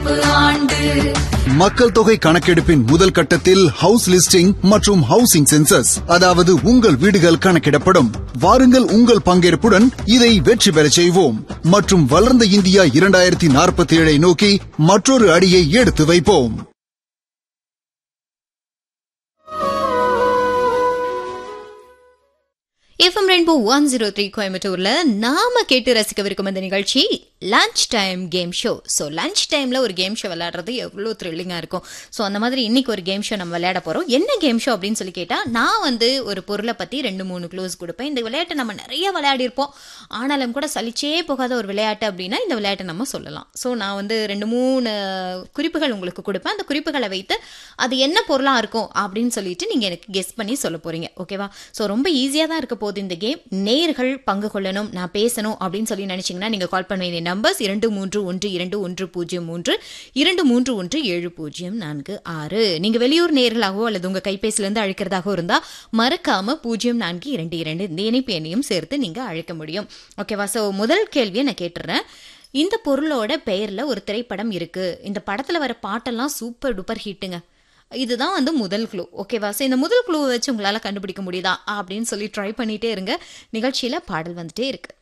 நடப்பு ஆண்டு மக்கள் தொகை கணக்கெடுப்பின் முதல் கட்டத்தில் ஹவுஸ் லிஸ்டிங் மற்றும் ஹவுசிங் சென்சஸ் அதாவது உங்கள் வீடுகள் கணக்கிடப்படும் வாருங்கள் உங்கள் பங்கேற்புடன் இதை வெற்றி பெறச் செய்வோம் மற்றும் வளர்ந்த இந்தியா இரண்டாயிரத்தி நாற்பத்தி ஏழை நோக்கி மற்றொரு அடியை எடுத்து வைப்போம் FM Rainbow one zero three கோயம்புத்தூர்ல நாம கேட்டு ரசிக்கவிருக்கும் இந்த நிகழ்ச்சி lunch time game show so lunch டைம்ல ஒரு கேம் ஷோ விளையாடுறது எவ்வளோ த்ரில்லிங்கா இருக்கும் ஸோ அந்த மாதிரி இன்னைக்கு ஒரு கேம் ஷோ நம்ம விளையாட போறோம் என்ன கேம் ஷோ அப்படின்னு சொல்லி கேட்டா நான் வந்து ஒரு பொருளை பத்தி ரெண்டு மூணு க்ளோஸ் கொடுப்பேன் இந்த விளையாட்டை நம்ம நிறைய விளையாடி இருப்போம் ஆனாலும் கூட சலிச்சே போகாத ஒரு விளையாட்டு அப்படின்னா இந்த விளையாட்டை நம்ம சொல்லலாம் ஸோ நான் வந்து ரெண்டு மூணு குறிப்புகள் உங்களுக்கு கொடுப்பேன் அந்த குறிப்புகளை வைத்து அது என்ன பொருளா இருக்கும் அப்படின்னு சொல்லிட்டு நீங்க எனக்கு கெஸ் பண்ணி சொல்ல போறீங்க ஓகேவா ஸோ ரொம்ப ஈஸியாக தான் இருக்க போகுது இந்த கேம் நேர்கள் பங்கு கொள்ளணும் நான் பேசணும் அப்படின்னு சொல்லி நினைச்சீங்கன்னா நீங்க கால் பண்ண வேண்டிய நம்பர்ஸ் இரண்டு மூன்று ஒன்று இரண்டு ஒன்று பூஜ்ஜியம் மூன்று இரண்டு மூன்று ஒன்று ஏழு பூஜ்ஜியம் நான்கு ஆறு நீங்க வெளியூர் நேர்களாகவோ அல்லது உங்க கைபேசியில இருந்து அழைக்கிறதாகவோ இருந்தா மறக்காம பூஜ்ஜியம் நான்கு இரண்டு இரண்டு இந்த இணைப்பு எண்ணையும் சேர்த்து நீங்க அழைக்க முடியும் ஓகேவா ஸோ முதல் கேள்வியை நான் கேட்டுறேன் இந்த பொருளோட பெயர்ல ஒரு திரைப்படம் இருக்கு இந்த படத்துல வர பாட்டெல்லாம் சூப்பர் டூப்பர் ஹிட்டுங்க இதுதான் வந்து முதல் க்ளூ ஓகேவா ஸோ இந்த முதல் க்ளூவை வச்சு உங்களால கண்டுபிடிக்க முடியுதா அப்படின்னு சொல்லி ட்ரை பண்ணிட்டே இருங்க நிகழ்ச்சியில பாடல் வந்துட்டே இருக்கு